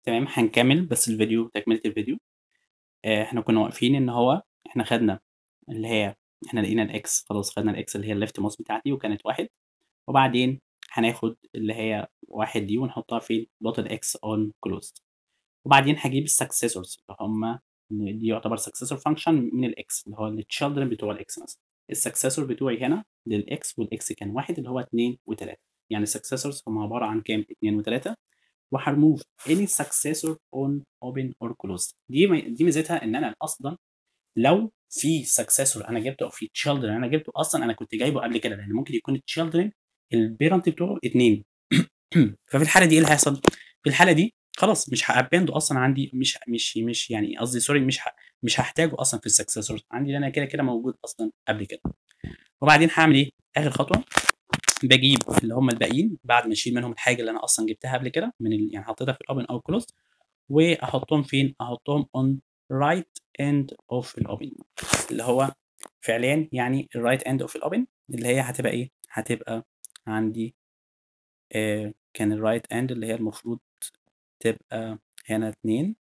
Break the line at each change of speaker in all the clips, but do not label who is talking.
تمام هنكمل بس الفيديو تكملة الفيديو آه، احنا كنا واقفين ان هو احنا خدنا اللي هي احنا لقينا الاكس خلاص خدنا الاكس اللي هي الليفت ماوس بتاعتي وكانت واحد وبعدين هناخد اللي هي واحد دي ونحطها في دوت الاكس اون كلوزد وبعدين هجيب السكسيسورز اللي هم دي يعتبر سكسيسور فانكشن من الاكس اللي هو التشيلدرن بتوع الاكس مثلا السكسيسور بتوعي هنا للاكس والاكس كان واحد اللي هو 2 و3 يعني السكسيسورز هم عباره عن كام 2 و3 وهرموف any successor on open or closed دي م- دي ميزتها ان انا اصلا لو في successor انا جبته او في children انا جبته اصلا انا كنت جايبه قبل كده لان ممكن يكون children البيرنت بتوعه اتنين ففي الحاله دي ايه اللي هيحصل؟ في الحاله دي خلاص مش هابنده اصلا عندي مش مش مش يعني قصدي سوري مش ه- مش هحتاجه اصلا في السكسسورز عندي لأن انا كده كده موجود اصلا قبل كده وبعدين هعمل ايه؟ اخر خطوه بجيب اللي هم الباقيين بعد ما اشيل منهم الحاجه اللي انا اصلا جبتها قبل كده من ال... يعني حطيتها في الاوبن او كلوز واحطهم فين؟ احطهم on right end of الاوبن اللي هو فعليا يعني الرايت اند اوف الاوبن اللي هي هتبقى ايه؟ هتبقى عندي آه كان الرايت اند اللي هي المفروض تبقى هنا اتنين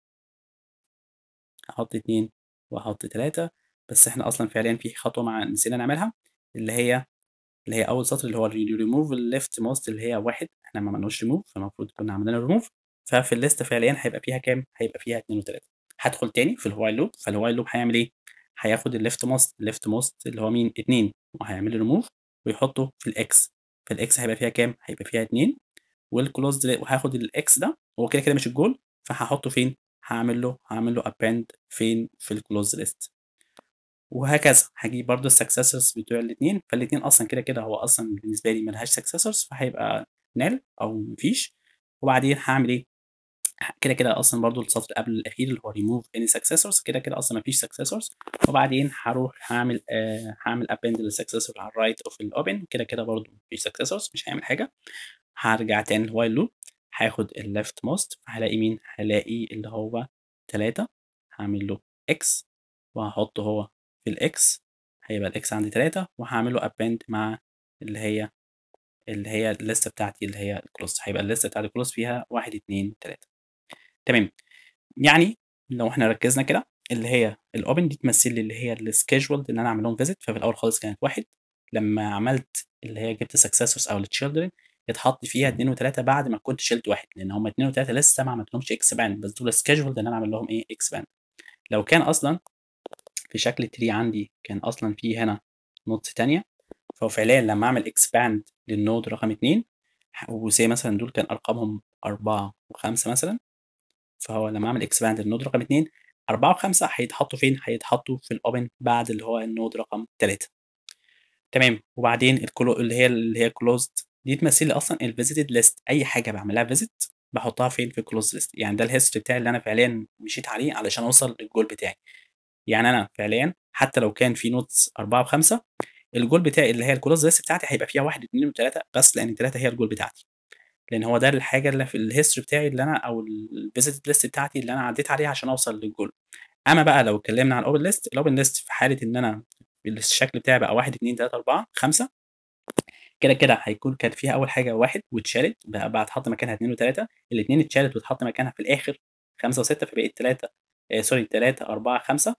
احط اتنين واحط تلاتة بس احنا اصلا فعليا في خطوه مع نسينا نعملها اللي هي اللي هي اول سطر اللي هو ريموف الليفت موست اللي هي واحد احنا ما عملناش ريموف فالمفروض كنا عملنا ريموف ففي الليست فعليا هيبقى فيها كام؟ هيبقى فيها اتنين وتلاته هدخل تاني في الوايل لوب فالوايل لوب هيعمل ايه؟ هياخد الليفت موست الليفت موست اللي هو مين؟ اتنين وهيعمل ريموف ويحطه في الاكس فالاكس هيبقى فيها كام؟ هيبقى فيها اتنين والكلوز وهاخد الاكس ده هو كده كده مش الجول فهحطه فين؟ هعمل له هعمل له append فين؟ في الكلوز ليست وهكذا هجيب برضو السكسسورز بتوع الاثنين فالاثنين اصلا كده كده هو اصلا بالنسبه لي ملهاش سكسسورز فهيبقى نل او مفيش وبعدين هعمل ايه كده كده اصلا برضو السطر قبل الاخير اللي هو remove any successors كده كده اصلا مفيش successors وبعدين هروح هعمل آه هعمل append للسكسسور على الرايت اوف الاوبن كده كده برضو مفيش successors مش هيعمل حاجه هرجع تاني الوايل لوب هاخد الليفت موست هلاقي مين هلاقي اللي هو 3 هعمل له x وهحطه هو في الاكس هيبقى الاكس عندي 3 وهعمل له append مع اللي هي اللي هي الليسته بتاعتي اللي هي الكلوز هيبقى الليسته بتاعت الكلوز فيها 1 2 3 تمام يعني لو احنا ركزنا كده اللي هي الاوبن دي تمثل لي اللي هي السكيجولد ان انا اعمل لهم فيزيت ففي الاول خالص كانت واحد لما عملت اللي هي جبت سكسسورز او التشيلدرن اتحط فيها 2 و3 بعد ما كنت شلت واحد لان هم 2 و3 لسه ما عملتلهمش اكس باند بس دول سكيجولد ان انا اعمل لهم ايه اكس باند لو كان اصلا في شكل تري عندي كان اصلا في هنا نوتس تانية فهو فعليا لما اعمل اكسباند للنود رقم اتنين وزي مثلا دول كان ارقامهم أربعة وخمسة مثلا فهو لما اعمل اكسباند للنود رقم اتنين أربعة وخمسة هيتحطوا فين؟ هيتحطوا في الأوبن بعد اللي هو النود رقم تلاتة تمام وبعدين الكلو اللي هي اللي هي كلوزد دي تمثل لي اصلا الفيزيتد ليست اي حاجه بعملها فيزيت بحطها فين في كلوز ليست يعني ده الهيستوري بتاعي اللي انا فعليا مشيت عليه علشان اوصل للجول بتاعي يعني انا فعليا حتى لو كان في نوتس أربعة وخمسة الجول بتاعي اللي هي الكلوز ليست بتاعتي هيبقى فيها واحد واثنين وثلاثة بس لأن ثلاثة هي الجول بتاعتي لأن هو ده الحاجة اللي في الهيستوري بتاعي اللي أنا أو الفيزيت ليست بتاعتي اللي أنا عديت عليها عشان أوصل للجول أما بقى لو اتكلمنا عن الأوبن ليست الأوبن ليست في حالة إن أنا الشكل بتاعي بقى واحد اثنين ثلاثة أربعة خمسة كده كده هيكون كان فيها أول حاجة واحد واتشالت بقى بقى اتحط مكانها اثنين وثلاثة الاثنين اتشالت واتحط مكانها في الآخر خمسة وستة فبقيت ثلاثة آه سوري ثلاثة أربعة خمسة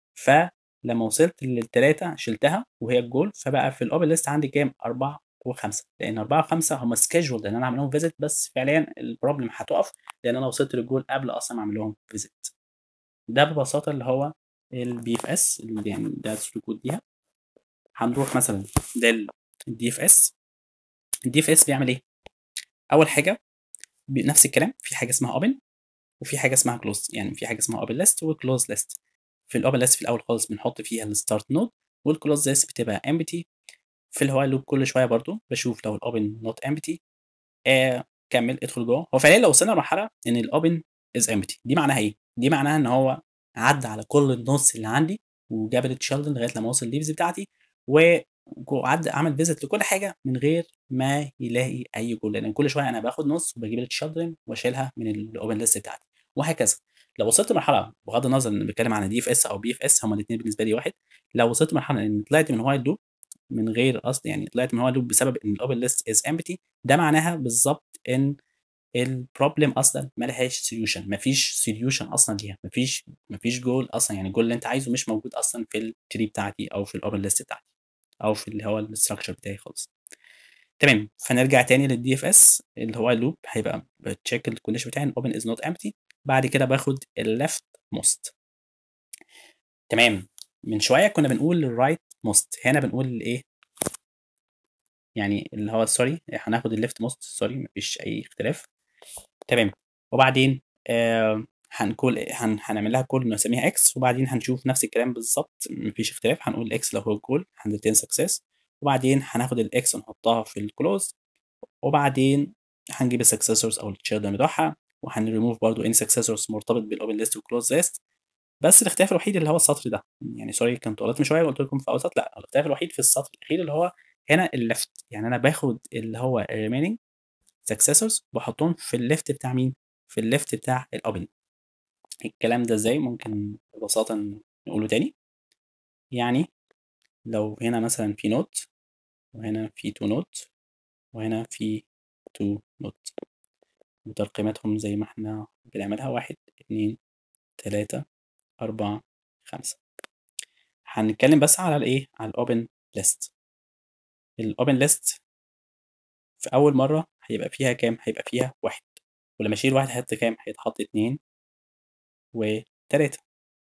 فلما وصلت للثلاثة شلتها وهي الجول فبقى في الأوبن ليست عندي كام؟ أربعة وخمسة لأن أربعة وخمسة هم سكيجولد إن أنا أعمل لهم فيزيت بس فعليا البروبلم هتقف لأن أنا وصلت للجول قبل أصلا ما أعمل لهم فيزيت ده ببساطة اللي هو البي اف اس اللي يعني ده السلوكات ديها هنروح مثلا للدي اف اس الدي اف اس بيعمل ايه؟ أول حاجة نفس الكلام في حاجة اسمها اوبن وفي حاجة اسمها كلوز يعني في حاجة اسمها اوبن ليست وكلوز ليست في الاوبن ليست في الاول خالص بنحط فيها الستارت نود والكلوز ليست بتبقى امبتي في الوايل لوب كل شويه برضو بشوف لو الاوبن نوت امبتي آه كمل ادخل جوه هو فعليا لو وصلنا لمرحله ان الاوبن از امبتي دي معناها ايه دي معناها ان هو عدى على كل النوتس اللي عندي وجاب التشيلدرن لغايه لما وصل الليفز بتاعتي وعد عمل فيزيت لكل حاجه من غير ما يلاقي اي جول لان كل شويه انا باخد نص وبجيب التشيلدرن واشيلها من الاوبن ليست بتاعتي وهكذا لو وصلت لمرحله بغض النظر ان بتكلم عن دي اف اس او بي اف اس هما الاثنين بالنسبه لي واحد لو وصلت لمرحله ان طلعت من وايل لوب من غير قصد يعني طلعت من وايل لوب بسبب ان الاوبن ليست از امبتي ده معناها بالظبط ان البروبلم اصلا ما لهاش سوليوشن ما فيش سوليوشن اصلا ليها ما فيش ما فيش جول اصلا يعني الجول اللي انت عايزه مش موجود اصلا في التري بتاعتي او في الاوبن ليست بتاعتي او في اللي هو الاستراكشر بتاعي خالص تمام فنرجع تاني للدي اف اس اللي هو اللوب هيبقى بتشيك الكونديشن بتاعي open is not empty بعد كده باخد الليفت موست تمام من شويه كنا بنقول الرايت موست هنا بنقول الايه يعني اللي هو سوري هناخد الليفت موست سوري مفيش اي اختلاف تمام وبعدين آه هنقول هن هنعمل لها كول نسميها اكس وبعدين هنشوف نفس الكلام بالظبط مفيش اختلاف هنقول اكس لو هو الكول 110 سكسس وبعدين هناخد الاكس ونحطها في الكلوز وبعدين هنجيب السكسسورز او التشيلدرن بتوعها وهنريموف برضو ان سكسسورز مرتبط بالاوبن ليست والكلوز ليست بس الاختلاف الوحيد اللي هو السطر ده يعني سوري كنت غلطت من شويه وقلت لكم في اوسط لا الاختلاف الوحيد في السطر الاخير اللي هو هنا الليفت يعني انا باخد اللي هو remaining successors بحطهم في الليفت بتاع مين في الليفت بتاع الاوبن الكلام ده ازاي ممكن ببساطه نقوله تاني يعني لو هنا مثلا في نوت وهنا في تو نوت وهنا في تو نوت وترقيماتهم زي ما احنا بنعملها واحد اتنين تلاتة أربعة خمسة هنتكلم بس على الايه على الاوبن ليست الاوبن ليست في اول مره هيبقى فيها كام هيبقى فيها واحد ولما اشيل واحد هيحط كام هيتحط اتنين وتلاتة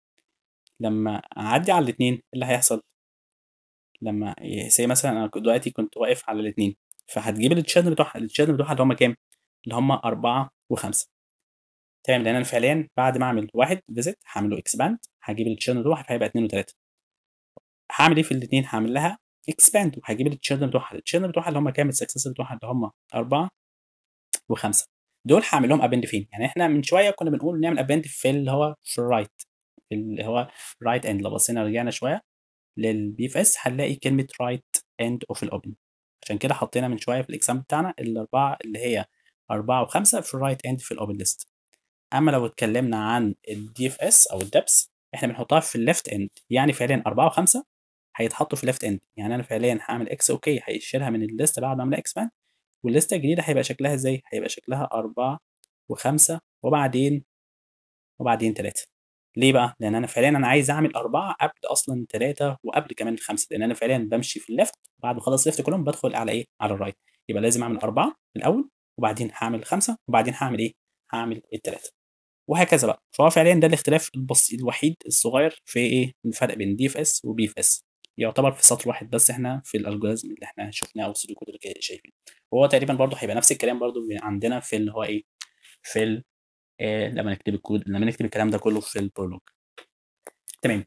لما اعدي على الاتنين ايه اللي هيحصل لما زي مثلا انا دلوقتي كنت واقف على الاتنين فهتجيب التشيلدرن بتوعها التشيلدرن بتوعها اللي هم كام اللي هم أربعة وخمسة تمام لأن أنا فعليا بعد ما أعمل واحد فيزيت هعمل له اكسباند هجيب التشيلدرن بتوعها فهيبقى اتنين وتلاتة هعمل ايه في الاتنين هعمل لها اكسباند وهجيب التشيلدرن بتوعها التشيلدرن بتوعها اللي هم كام السكسس بتوعها اللي هم أربعة وخمسة دول هعمل لهم ابند فين يعني احنا من شويه كنا بنقول نعمل ابند في اللي هو في الرايت اللي هو رايت اند لو بصينا رجعنا شويه للبي اف اس هنلاقي كلمه رايت اند اوف الاوبن عشان كده حطينا من شويه في الاكزام بتاعنا الاربعه اللي هي أربعة وخمسة في الرايت اند في الاوبن ليست اما لو اتكلمنا عن الدي اف اس او الدبس احنا بنحطها في الليفت اند يعني فعليا أربعة وخمسة هيتحطوا في الليفت اند يعني انا فعليا هعمل اكس اوكي هيشيلها من الليست بعد ما اعمل اكسباند والليسته الجديده هيبقى شكلها ازاي هيبقى شكلها أربعة وخمسة وبعدين وبعدين تلاتة ليه بقى؟ لأن أنا فعليا أنا عايز أعمل أربعة قبل أصلا تلاتة وقبل كمان الخمسة لأن أنا فعليا بمشي في الليفت بعد ما أخلص ليفت كلهم بدخل على إيه؟ على الرايت يبقى لازم أعمل أربعة الأول وبعدين هعمل خمسة وبعدين هعمل إيه؟ هعمل التلاتة وهكذا بقى فهو فعليا ده الاختلاف البسيط الوحيد الصغير في إيه؟ الفرق بين دي اف اس وبي اف اس يعتبر في سطر واحد بس احنا في الالجوريزم اللي احنا شفناه او السلوك اللي شايفينه وهو تقريبا برضه هيبقى نفس الكلام برضه عندنا في اللي هو ايه في ال آه لما نكتب الكود لما نكتب الكلام ده كله في البرولوج تمام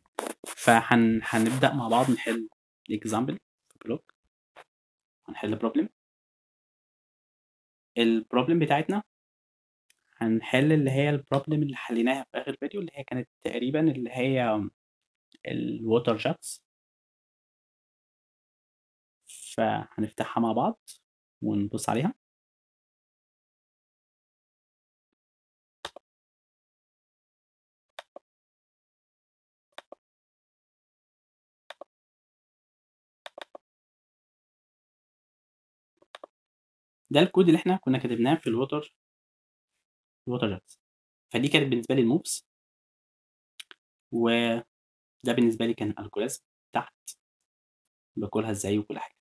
فهنبدا مع بعض نحل اكزامبل في البرولوج هنحل بروبلم البروبلم بتاعتنا هنحل اللي هي البروبلم اللي حليناها في اخر فيديو اللي هي كانت تقريبا اللي هي الووتر جاتس فهنفتحها مع بعض ونبص عليها ده الكود اللي احنا كنا كتبناه في الووتر الووتر جاتس فدي كانت بالنسبه لي الموبس وده بالنسبه لي كان الالجوريزم تحت باكلها ازاي وكل حاجه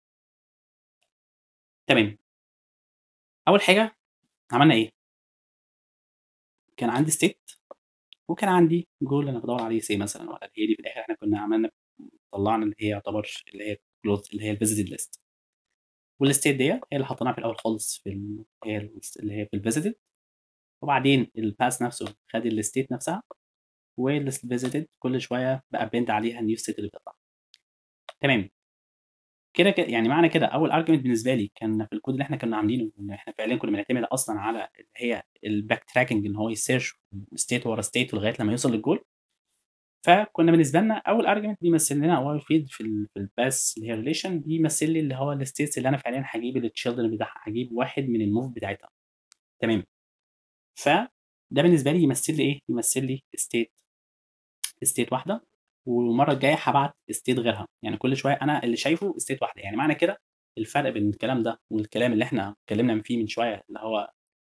تمام اول حاجه عملنا ايه كان عندي ستيت وكان عندي جول انا بدور عليه سي مثلا ولا هي دي في الاخر احنا كنا عملنا طلعنا اللي هي يعتبر اللي هي كلوز اللي هي الفيزيتد ليست والستيت دي هي اللي حطيناها في الاول خالص في ال... هي اللي هي في الفيزيتد وبعدين الباس نفسه خد الستيت نفسها والفيزيتد كل شويه بقى بنت عليها النيو ستيت اللي بتطلع تمام كده كده يعني معنى كده اول ارجيومنت بالنسبه لي كان في الكود اللي احنا كنا عاملينه ان احنا فعليا كنا بنعتمد اصلا على اللي هي الباك تراكنج ان هو يسيرش ستيت ورا ستيت لغايه لما يوصل للجول فكنا بالنسبه لنا اول ارجيومنت بيمثل لنا او فيد في ال في الباس اللي هي ريليشن بيمثل لي اللي هو الستيتس اللي انا فعليا هجيب التشيلدرن بتاعها هجيب واحد من الموف بتاعتها تمام فده بالنسبه لي يمثل لي ايه يمثل لي ستيت ستيت واحده والمره الجايه هبعت ستيت غيرها يعني كل شويه انا اللي شايفه ستيت واحده يعني معنى كده الفرق بين الكلام ده والكلام اللي احنا اتكلمنا فيه من شويه اللي هو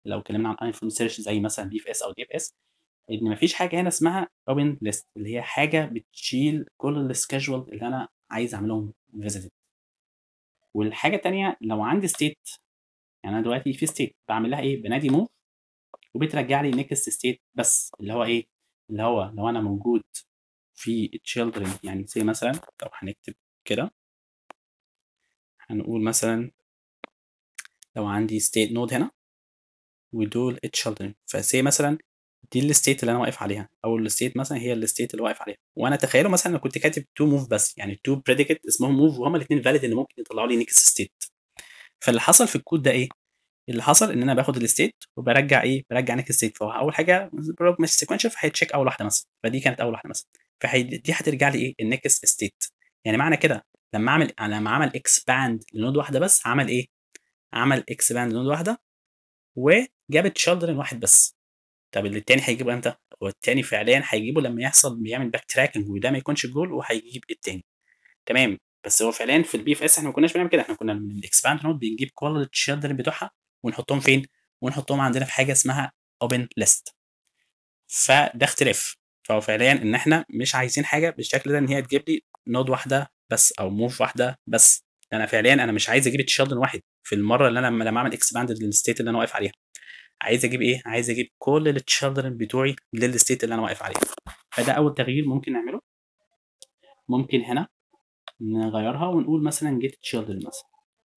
لو اتكلمنا عن ايفون سيرش زي مثلا بي اف اس او دي اف اس ان مفيش حاجه هنا اسمها اوبن ليست اللي هي حاجه بتشيل كل السكجول اللي انا عايز اعملهم فيزيتد والحاجه الثانيه لو عندي ستيت يعني انا دلوقتي في ستيت بعمل لها ايه بنادي موف وبترجع لي نيكست ستيت بس اللي هو ايه اللي هو لو انا موجود في children يعني زي مثلا لو هنكتب كده هنقول مثلا لو عندي state node هنا ودول children فسي مثلا دي الستيت اللي انا واقف عليها او الستيت مثلا هي الستيت اللي واقف عليها وانا تخيلوا مثلا انا كنت كاتب تو موف بس يعني تو بريديكت اسمهم موف وهما الاثنين فاليد ان ممكن يطلعوا لي نيكست ستيت فاللي حصل في الكود ده ايه اللي حصل ان انا باخد الستيت وبرجع ايه برجع نيكست ستيت فهو اول حاجه مش سيكونشال فهيتشيك اول واحده مثلا فدي كانت اول واحده مثلا فدي هترجع لي ايه النيكست ستيت يعني معنى كده لما اعمل لما عمل اكسباند لنود واحده بس عمل ايه عمل اكسباند لنود واحده وجاب تشيلدرن واحد بس طب اللي التاني هيجيبه امتى؟ هو التاني فعليا هيجيبه لما يحصل بيعمل باك تراكنج وده ما يكونش الجول وهيجيب التاني تمام بس هو فعليا في البي اف اس احنا ما كناش بنعمل كده احنا كنا من الاكسباند نود بنجيب كل التشيلدرن بتوعها ونحطهم فين؟ ونحطهم عندنا في حاجه اسمها اوبن ليست فده اختلاف فهو فعليا ان احنا مش عايزين حاجه بالشكل ده ان هي تجيب لي نود واحده بس او موف واحده بس انا فعليا انا مش عايز اجيب تشيلدرن واحد في المره اللي انا لما اعمل اكسباند للستيت اللي انا واقف عليها عايز اجيب ايه عايز اجيب كل التشيلدرن بتوعي للستيت اللي انا واقف عليها فده اول تغيير ممكن نعمله ممكن هنا نغيرها ونقول مثلا جيت تشيلدرن مثلا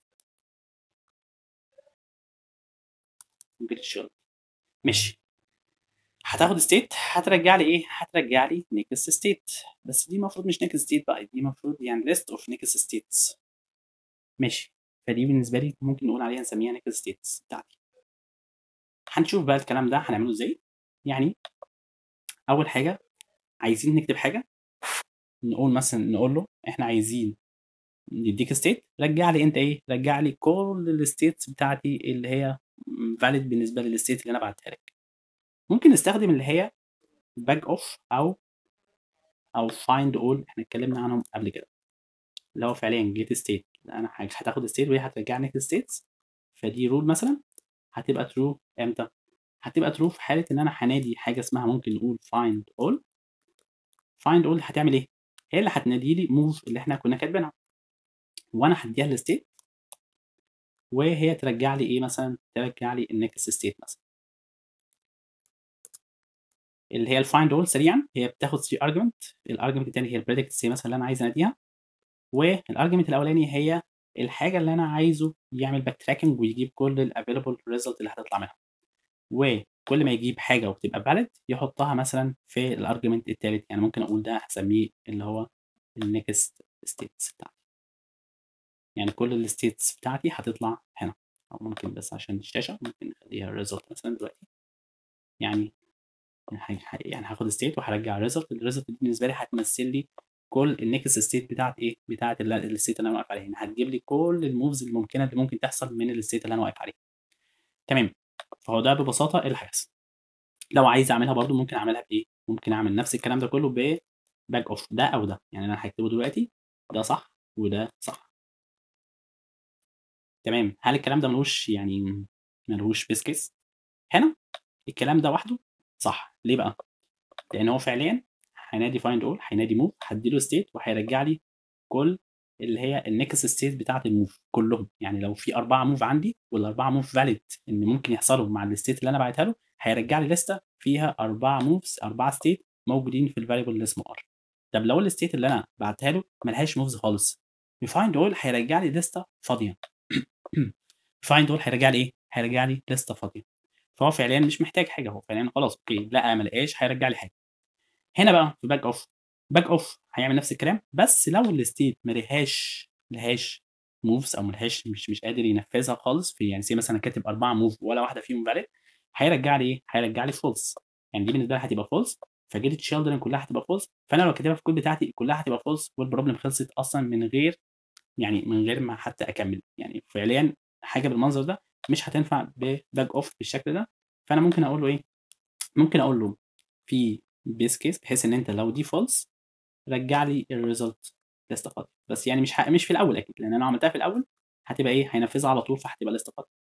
جيت تشيلدرن ماشي هتاخد ستيت هترجع لي ايه هترجع لي نيكست ستيت بس دي المفروض مش نيكست ستيت بقى دي المفروض يعني ليست اوف نيكست ستيتس ماشي فدي بالنسبه لي ممكن نقول عليها نسميها نيكست ستيتس بتاعتي هنشوف بقى الكلام ده هنعمله ازاي يعني اول حاجه عايزين نكتب حاجه نقول مثلا نقول له احنا عايزين نديك ستيت رجع لي انت ايه رجع لي كل الستيتس بتاعتي اللي هي فاليد بالنسبه للستيت اللي انا بعتها لك ممكن نستخدم اللي هي باك اوف او او فايند اول احنا اتكلمنا عنهم قبل كده اللي هو فعليا جيت ستيت انا هتاخد ستيت وهي هترجع لك ستيتس فدي رول مثلا هتبقى ترو امتى هتبقى ترو في حاله ان انا هنادي حاجه اسمها ممكن نقول find all find all هتعمل ايه هي اللي هتنادي لي موف اللي احنا كنا كاتبينها وانا هديها الستيت وهي ترجع لي ايه مثلا ترجع لي النكست ستيت مثلا اللي هي الفايند اول سريعا هي بتاخد 3 ارجمنت الارجمنت الثاني هي البريدكت سي مثلا اللي انا عايز اناديها والارجمنت الاولاني هي الحاجه اللي انا عايزه يعمل باك تراكنج ويجيب كل الافيلبل ريزلت اللي هتطلع منها وكل ما يجيب حاجه وتبقى فاليد يحطها مثلا في الارجمنت الثالث يعني ممكن اقول ده هسميه اللي هو النكست ستيتس بتاعتي يعني كل الستيتس بتاعتي هتطلع هنا او ممكن بس عشان الشاشه ممكن نخليها ريزلت مثلا دلوقتي يعني يعني هاخد ستيت وهرجع ريزلت الريزلت دي بالنسبه لي هتمثل لي كل النكست ستيت بتاعت ايه بتاعت الستيت اللي انا واقف عليها يعني هتجيب لي كل الموفز الممكنه اللي ممكن تحصل من الستيت اللي انا واقف عليها تمام فهو ده ببساطه ايه اللي هيحصل لو عايز اعملها برده ممكن اعملها بايه ممكن اعمل نفس الكلام ده كله باك اوف ده او ده يعني انا هكتبه دلوقتي ده صح وده صح تمام هل الكلام ده ملوش يعني ملوش بيس كيس هنا الكلام ده وحده صح ليه بقى لان هو فعليا هينادي فايند اول هينادي موف هديله ستيت وهيرجع لي كل اللي هي النكست ستيت بتاعت الموف كلهم يعني لو في اربعه موف عندي والاربعه موف فاليد ان ممكن يحصلوا مع الستيت اللي انا بعتها له هيرجع لي لسته فيها اربعه موفز اربعه ستيت موجودين في الفاريبل اللي اسمه ار طب لو الستيت اللي انا بعتها له ملهاش موفز خالص فايند اول هيرجع لي لسته فاضيه فايند اول هيرجع لي ايه هيرجع لي لسته فاضيه فهو فعليا مش محتاج حاجه هو فعليا خلاص اوكي لا ما لقاش هيرجع لي حاجه هنا بقى في باك اوف باك اوف هيعمل نفس الكلام بس لو الستيت ما لهاش لهاش موفز او ملهاش مش مش قادر ينفذها خالص في يعني سي مثلا كاتب اربعه موف ولا واحده فيهم فاليد هيرجع لي ايه؟ هيرجع لي فولس يعني دي بالنسبه لي هتبقى فولس فجيت تشيلدرن كلها هتبقى فولس فانا لو كاتبها في الكود بتاعتي كلها هتبقى فولس والبروبلم خلصت اصلا من غير يعني من غير ما حتى اكمل يعني فعليا حاجه بالمنظر ده مش هتنفع بباك اوف بالشكل ده فانا ممكن اقول له ايه؟ ممكن اقول له في بيس كيس بحيث ان انت لو دي فولس رجع لي الريزلت لسه فاضي بس يعني مش ح... مش في الاول اكيد لان انا عملتها في الاول هتبقى ايه هينفذها على طول فهتبقى لسه فاضي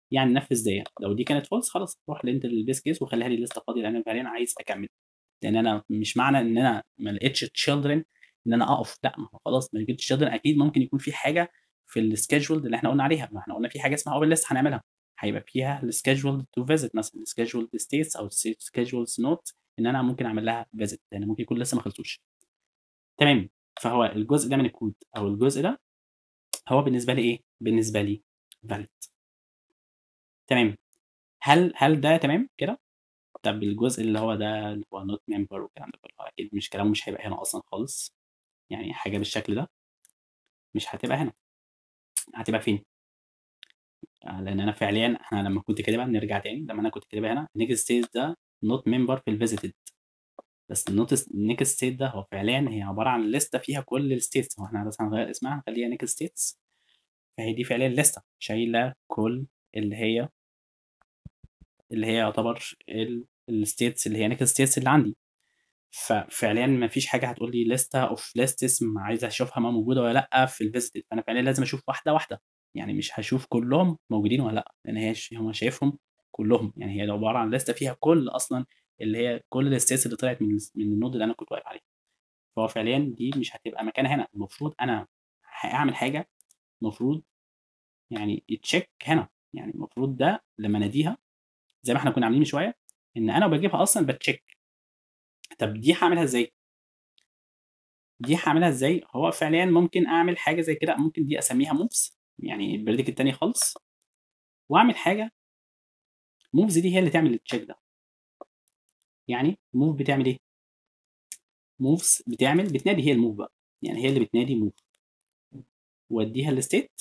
يعني نفذ دي لو دي كانت فولس خلاص روح لانت للبيس كيس وخليها لي لسه فاضيه لان انا فعليا عايز اكمل لان انا مش معنى ان انا ما لقيتش تشيلدرن ان انا اقف لا ما هو خلاص ما لقيتش تشيلدرن اكيد ممكن يكون في حاجه في السكيدجول اللي احنا قلنا عليها ما احنا قلنا في حاجه اسمها اوبن ليست هنعملها هيبقى فيها السكيدجول تو فيزيت مثلا السكيدجول ستيتس او السكيدجول نوت ان انا ممكن اعمل لها فيزيت لان ممكن يكون لسه ما خلصوش تمام فهو الجزء ده من الكود او الجزء ده هو بالنسبه لي ايه بالنسبه لي valid تمام هل هل ده تمام كده طب الجزء اللي هو ده اللي هو نوت ممبر والكلام ده كله اكيد مش كلامه مش هيبقى هنا اصلا خالص يعني حاجه بالشكل ده مش هتبقى هنا هتبقى فين لان انا فعليا احنا لما كنت كاتبها نرجع تاني لما انا كنت كاتبها هنا نيكست ستيت ده نوت ممبر في الفيزيتد بس النوت النيكست ستيت ده هو فعليا هي عباره عن لسته فيها كل الستيتس هو احنا بس هنغير اسمها نخليها نيكست ستيتس فهي دي فعليا لسته شايله كل اللي هي اللي هي يعتبر الستيتس اللي هي نيكست ستيتس اللي عندي ففعليا ما فيش حاجه هتقول لي لسته اوف ليستس عايز اشوفها ما موجوده ولا لا في الفيزيتد فانا فعليا لازم اشوف واحده واحده يعني مش هشوف كلهم موجودين ولا لا لان هي هم شايفهم كلهم يعني هي عباره عن لسته فيها كل اصلا اللي هي كل الستيتس اللي طلعت من من النود اللي انا كنت واقف عليه فهو فعليا دي مش هتبقى مكانها هنا المفروض انا هعمل حاجه المفروض يعني يتشيك هنا يعني المفروض ده لما اناديها زي ما احنا كنا عاملين من شويه ان انا بجيبها اصلا بتشيك طب دي هعملها ازاي دي هعملها ازاي هو فعليا ممكن اعمل حاجه زي كده ممكن دي اسميها موفز يعني البريدك التاني خالص واعمل حاجه موفز دي هي اللي تعمل التشيك ده يعني موف بتعمل ايه موفز بتعمل بتنادي هي الموف بقى يعني هي اللي بتنادي موف واديها الستيت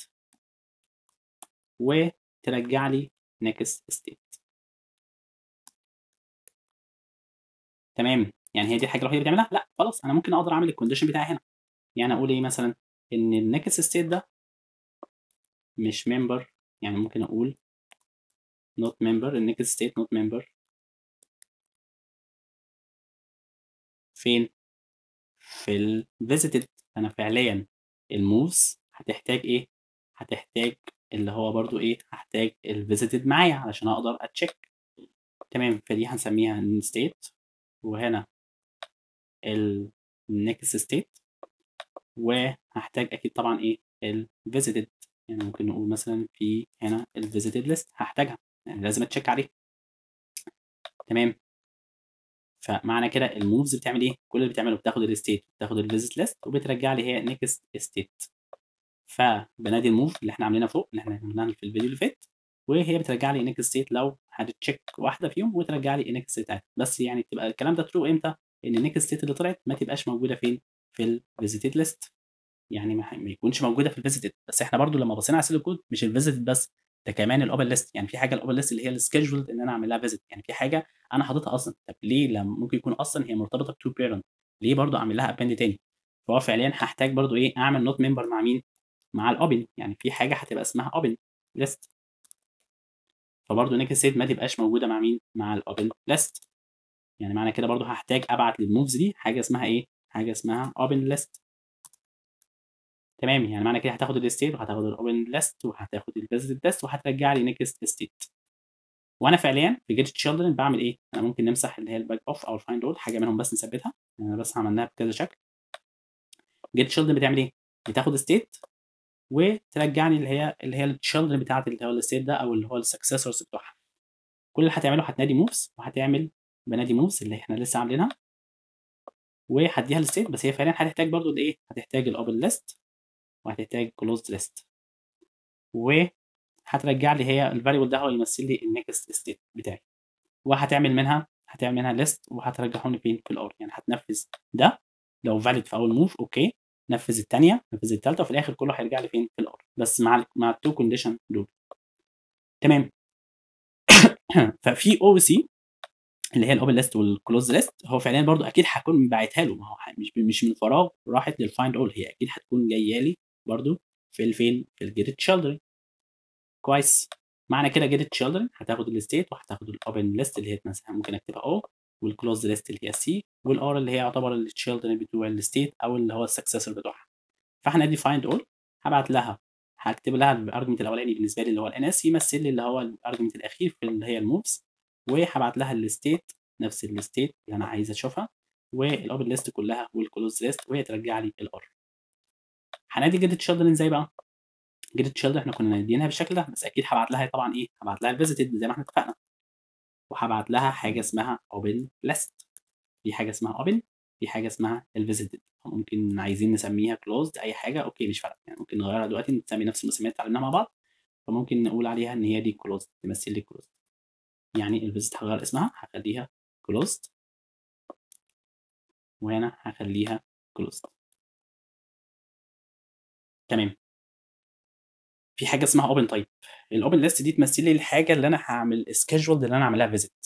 وترجع لي نيكست ستيت تمام يعني هي دي الحاجه الوحيده اللي بتعملها لا خلاص انا ممكن اقدر اعمل الكونديشن بتاعي هنا يعني اقول ايه مثلا ان النكست ستيت ده مش ممبر يعني ممكن اقول not member النكست state not member فين في ال visited انا فعليا الموفز هتحتاج ايه هتحتاج اللي هو برضو ايه هحتاج ال visited معايا علشان اقدر اتشيك تمام فدي هنسميها state وهنا ال next state وهحتاج اكيد طبعا ايه ال visited يعني ممكن نقول مثلا في هنا ال visited list هحتاجها يعني لازم اتشيك عليه تمام فمعنى كده الموفز بتعمل ايه كل اللي بتعمله بتاخد الستيت بتاخد الفيزيت ليست وبترجع لي هي نيكست ستيت فبنادي الموف اللي احنا عاملينها فوق اللي احنا عملناها في الفيديو اللي فات وهي بترجع لي نيكست ستيت لو هتتشيك واحده فيهم وترجع لي نيكست ستيت بس يعني تبقى الكلام ده ترو امتى ان النيكست ستيت اللي طلعت ما تبقاش موجوده فين في الفيزيتد ليست يعني ما يكونش موجوده في الفيزيتد بس احنا برضو لما بصينا على سيل كود مش الفيزيتد بس ده كمان الاوبن ليست يعني في حاجه الاوبن ليست اللي هي السكيدجولد ان انا اعمل لها فيزيت يعني في حاجه انا حاططها اصلا طب ليه لما ممكن يكون اصلا هي مرتبطه بتو بيرنت ليه برضو اعمل لها ابند تاني فهو فعليا هحتاج برضو ايه اعمل نوت ممبر مع مين مع الاوبن يعني في حاجه هتبقى اسمها اوبن ليست فبرضو نيكست ستيت ما تبقاش موجوده مع مين مع الاوبن ليست يعني معنى كده برضو هحتاج ابعت للموفز دي حاجه اسمها ايه حاجه اسمها اوبن ليست تمام يعني معنى كده هتاخد الستيت وهتاخد الاوبن ليست وهتاخد الفيزيت ليست وهترجع لي نيكست ستيت وانا فعليا في جيت تشيلدرن بعمل ايه انا ممكن نمسح اللي هي الباك اوف او الفايند اول حاجه منهم بس نثبتها يعني بس عملناها بكذا شكل جيت تشيلدرن بتعمل ايه بتاخد ستيت وترجعني اللي هي اللي هي التشيلدرن بتاعت اللي هو الستيت ده او اللي هو السكسسورز بتوعها كل اللي هتعمله هتنادي موفز وهتعمل بنادي موفز اللي احنا لسه عاملينها وهديها الستيت بس هي فعليا هتحتاج برضو الايه هتحتاج الاوبن ليست وهتحتاج closed list وهترجع لي هي الفاريبل ده هو يمثل لي النكست ستيت بتاعي وهتعمل منها هتعمل منها ليست وهترجعهم لي فين في الاور يعني هتنفذ ده لو فاليد في اول موف اوكي نفذ الثانيه نفذ الثالثه وفي الاخر كله هيرجع لي فين في الاور بس مع ال مع التو كونديشن دول تمام ففي او سي اللي هي الاوبن ليست والكلوز ليست هو فعليا برضو اكيد هكون باعتها له ما هو مش مش من فراغ راحت للفايند اول هي اكيد هتكون جايه لي برضو في الفين في الجيت تشيلدرن كويس معنى كده جيت تشيلدرن هتاخد الستيت وهتاخد الاوبن ليست اللي هي مثلا ممكن اكتبها او والكلوز ليست اللي هي سي والار اللي هي يعتبر التشيلدرن بتوع الستيت او اللي هو السكسسور بتوعها فاحنا دي فايند اول هبعت لها هاكتب لها الارجمنت الاولاني بالنسبه لي اللي هو الان اس يمثل لي اللي هو الارجمنت الاخير في اللي هي الموفز وهبعت لها الستيت نفس الستيت اللي انا عايز اشوفها والاوبن ليست كلها والكلوز ليست وهي ترجع لي الار هنادي جيت تشيلدرن ازاي بقى جيت تشيلدرن احنا كنا نادينها بالشكل ده بس اكيد هبعت لها طبعا ايه هبعت لها الفيزيتد زي ما احنا اتفقنا وهبعت لها حاجه اسمها اوبن ليست في حاجه اسمها اوبن في حاجه اسمها الفيزيتد ممكن عايزين نسميها كلوزد اي حاجه اوكي مش فارقه يعني ممكن نغيرها دلوقتي نسمي نفس المسميات اللي اتعلمناها مع بعض فممكن نقول عليها ان هي دي كلوزد تمثل لي كلوزد يعني الفيزيت هغير اسمها هخليها كلوزد وهنا هخليها كلوزد تمام في حاجه اسمها اوبن تايب الاوبن ليست دي تمثل لي الحاجه اللي انا هعمل سكيدجول اللي انا اعملها فيزيت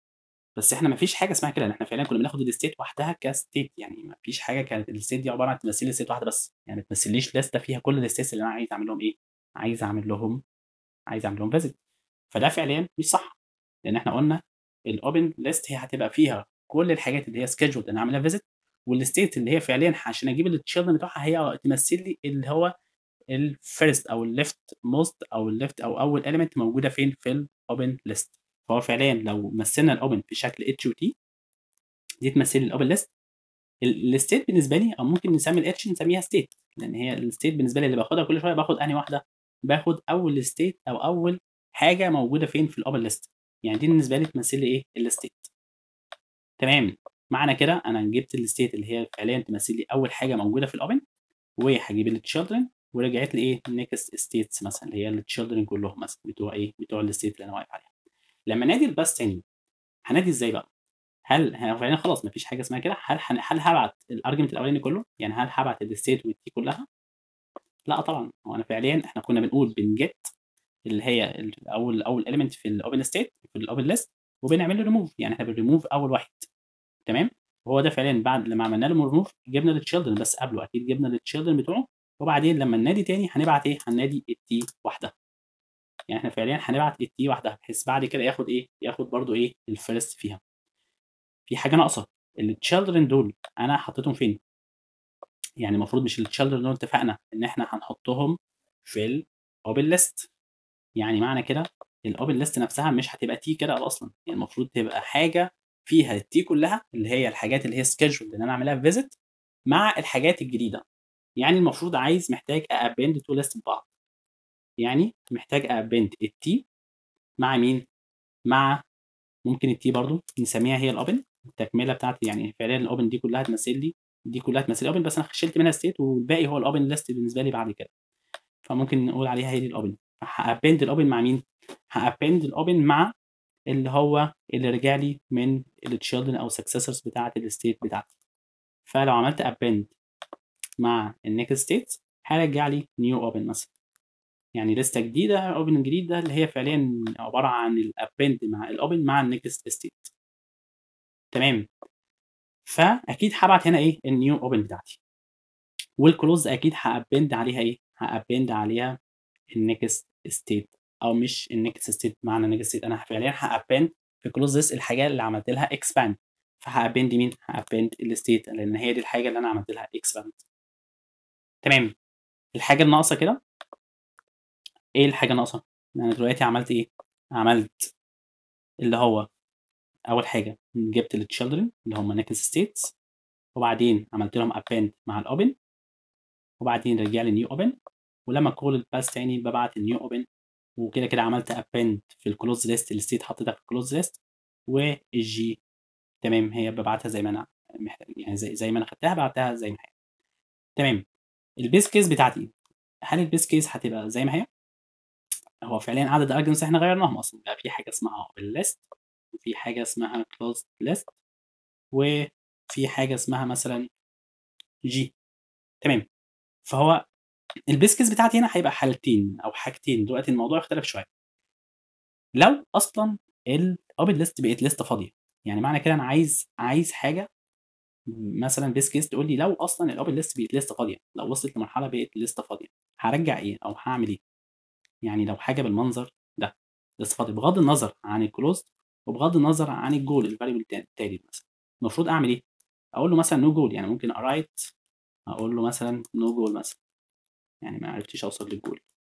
بس احنا ما فيش حاجه اسمها كده احنا فعلا كنا بناخد الستيت وحدها كستيت يعني ما فيش حاجه كانت الستيت دي عباره عن تمثيل لي ستيت واحده بس يعني ما تمثليش لسته فيها كل الستيتس اللي انا عايز اعمل لهم ايه عايز اعمل لهم عايز اعمل لهم فيزيت فده فعليا مش صح لان احنا قلنا الاوبن ليست هي هتبقى فيها كل الحاجات اللي هي سكيدجول اللي انا اعملها فيزيت والستيت اللي هي فعليا عشان اجيب التشيلدرن بتوعها هي تمثل لي اللي هو الفيرست او الليفت موست او الليفت او اول اليمنت موجوده فين في الاوبن ليست فهو فعليا لو مثلنا الاوبن بشكل اتش و تي دي تمثل الاوبن ليست الستيت بالنسبه لي او ممكن نسمي الاتش نسميها ستيت لان هي الستيت بالنسبه لي اللي باخدها كل شويه باخد انهي واحده باخد اول ستيت او اول حاجه موجوده فين في الاوبن ليست يعني دي بالنسبه لي تمثل لي ايه الستيت تمام معنى كده انا جبت الستيت اللي هي فعليا تمثل لي اول حاجه موجوده في الاوبن وهجيب التشيلدرن ورجعت لي ايه نيكست ستيتس مثلا اللي هي التشيلدرن كلهم مثلا بتوع ايه بتوع الستيت اللي انا واقف عليها لما نادي الباس تاني هنادي ازاي بقى هل فعلا خلاص مفيش حاجه اسمها كده هل هل هبعت الارجمنت الاولاني كله يعني هل هبعت الستيت والتي كلها لا طبعا هو انا فعليا احنا كنا بنقول بنجيت اللي هي اول اول اليمنت في الاوبن ستيت في الاوبن ليست وبنعمل له ريموف يعني احنا بنريموف اول واحد تمام وهو ده فعليا بعد لما عملنا له ريموف جبنا التشيلدرن بس قبله اكيد جبنا التشيلدرن بتوعه وبعدين لما ننادي تاني هنبعت ايه هننادي التي وحدها يعني احنا فعليا هنبعت التي وحدها بحيث بعد كده ياخد ايه ياخد برضو ايه الفيرست فيها في حاجه ناقصه التشيلدرن دول انا حطيتهم فين يعني المفروض مش التشيلدرن دول اتفقنا ان احنا هنحطهم في الاوبن ليست يعني معنى كده الاوبن ليست نفسها مش هتبقى تي كده اصلا يعني المفروض تبقى حاجه فيها التي كلها اللي هي الحاجات اللي هي سكيدجول اللي انا اعملها فيزيت مع الحاجات الجديده يعني المفروض عايز محتاج ابند تو ليست ببعض يعني محتاج ابند التي مع مين مع ممكن التي برضو نسميها هي الاوبن التكمله بتاعتي يعني فعليا الاوبن دي كلها تمثل لي دي كلها تمثل الاوبن بس انا شلت منها ستيت والباقي هو الاوبن ليست بالنسبه لي بعد كده فممكن نقول عليها هي دي الاوبن هابند الاوبن مع مين هابند الاوبن مع اللي هو اللي رجع لي من التشيلدرن او سكسسورز بتاعه الستيت بتاعتي فلو عملت ابند مع النيكست ستيت هيرجع لي نيو اوبن مثلا يعني لسته جديده اوبن جديد ده اللي هي فعليا عباره عن الابند مع الاوبن مع النيكست ستيت تمام فاكيد هبعت هنا ايه النيو اوبن بتاعتي والكلوز اكيد هابند عليها ايه هابند عليها النيكست ستيت او مش النيكست ستيت معنى نيكست ستيت انا فعليا هابند في كلوز الحاجه اللي عملت لها اكسباند فهابند مين هابند الستيت لان هي دي الحاجه اللي انا عملت لها اكسباند تمام الحاجه الناقصه كده ايه الحاجه الناقصه انا دلوقتي عملت ايه عملت اللي هو اول حاجه جبت التشيلدرن اللي هم نيكست ستيتس وبعدين عملت لهم ابند مع الاوبن وبعدين رجع لي نيو اوبن ولما كول الباس تاني ببعت النيو اوبن وكده كده عملت ابند في الكلوز ليست الستيت حطيتها في الكلوز ليست والجي تمام هي ببعتها زي ما انا محتاج يعني زي زي ما انا خدتها بعتها زي ما هي تمام البيس كيس بتاعتي هل البيس كيس هتبقى زي ما هي هو فعليا عدد الارجمنتس احنا غيرناهم اصلا بقى في حاجه اسمها اوبن ليست وفي حاجه اسمها كلوز ليست وفي حاجه اسمها مثلا جي تمام فهو البيس كيس بتاعتي هنا هيبقى حالتين او حاجتين دلوقتي الموضوع اختلف شويه لو اصلا الاوبن ليست بقت لسته فاضيه يعني معنى كده انا عايز عايز حاجه مثلا بيس كيس تقول لي لو اصلا الاوبن ليست بقت لسته فاضيه لو وصلت لمرحله بقت لسته فاضيه هرجع ايه او هعمل ايه يعني لو حاجه بالمنظر ده لسه فاضي بغض النظر عن الكلوز وبغض النظر عن الجول الفاريبل التالي مثلا المفروض اعمل ايه اقول له مثلا نو جول يعني ممكن ارايت اقول له مثلا نو جول مثلا يعني ما عرفتش اوصل للجول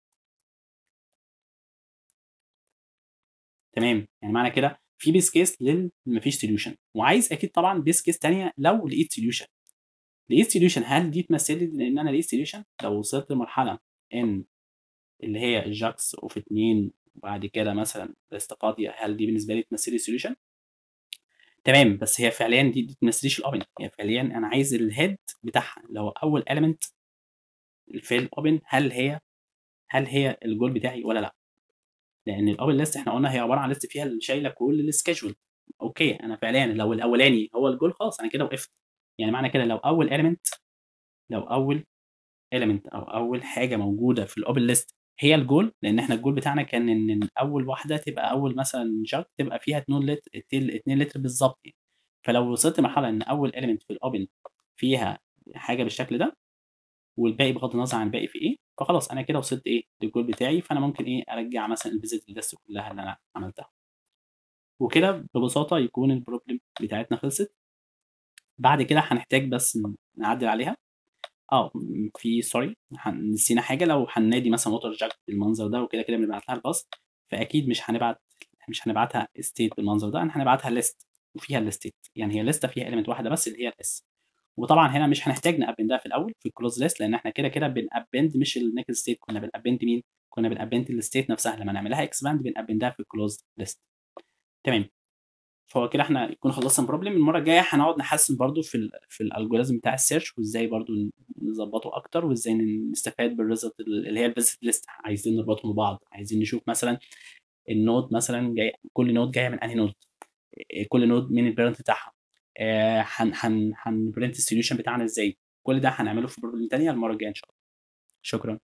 تمام يعني معنى كده في بيس كيس لل ما فيش سوليوشن وعايز اكيد طبعا بيس كيس ثانيه لو لقيت سوليوشن لقيت سوليوشن هل دي تمثل لي لان انا لقيت سوليوشن لو وصلت لمرحله ان اللي هي الجاكس اوف 2 وبعد كده مثلا ليست فاضيه هل دي بالنسبه لي تمثل لي سوليوشن تمام بس هي فعليا دي ما تمثليش الاوبن هي فعليا انا عايز الهيد بتاعها اللي هو اول اليمنت في الاوبن هل هي هل هي الجول بتاعي ولا لا لان الاوبن ليست احنا قلنا هي عباره عن ليست فيها اللي شايله كل السكيجول اوكي انا فعليا لو الاولاني هو الجول خلاص انا كده وقفت يعني معنى كده لو اول اليمنت لو اول اليمنت او اول حاجه موجوده في الاوبن ليست هي الجول لان احنا الجول بتاعنا كان ان اول واحده تبقى اول مثلا جاك تبقى فيها 2 لتر 2 لتر بالظبط يعني فلو وصلت لمرحله ان اول اليمنت في الاوبن فيها حاجه بالشكل ده والباقي بغض النظر عن الباقي في ايه فخلاص انا كده وصلت ايه للجول بتاعي فانا ممكن ايه ارجع مثلا الفيزيت ليست كلها اللي انا عملتها وكده ببساطه يكون البروبلم بتاعتنا خلصت بعد كده هنحتاج بس نعدل عليها اه في سوري نسينا حاجه لو هننادي مثلا ووتر جاك بالمنظر ده وكده كده بنبعت لها الباص فاكيد مش هنبعت مش هنبعتها ستيت بالمنظر ده احنا هنبعتها ليست وفيها الستيت يعني هي لسته فيها اليمنت واحده بس اللي هي الاس وطبعا هنا مش هنحتاج نابندها في الاول في الكلوز ليست لان احنا كده كده بنابند مش النيكست ستيت كنا بنابند مين كنا بنابند الستيت نفسها لما نعملها اكسباند بنابندها في الكلوز ليست تمام فهو كده احنا يكون خلصنا البروبلم المره الجايه هنقعد نحسن برضو في ال في الالجوريزم بتاع السيرش وازاي برضو نظبطه اكتر وازاي نستفاد بالريزلت اللي هي الفيزيت ليست عايزين نربطهم ببعض عايزين نشوف مثلا النود مثلا جاي كل نود جايه من انهي نود كل نود مين البيرنت بتاعها هن هن هنبرنت السوليوشن بتاعنا ازاي كل ده هنعمله في بروبلم تانية المره الجايه ان شاء الله شكرا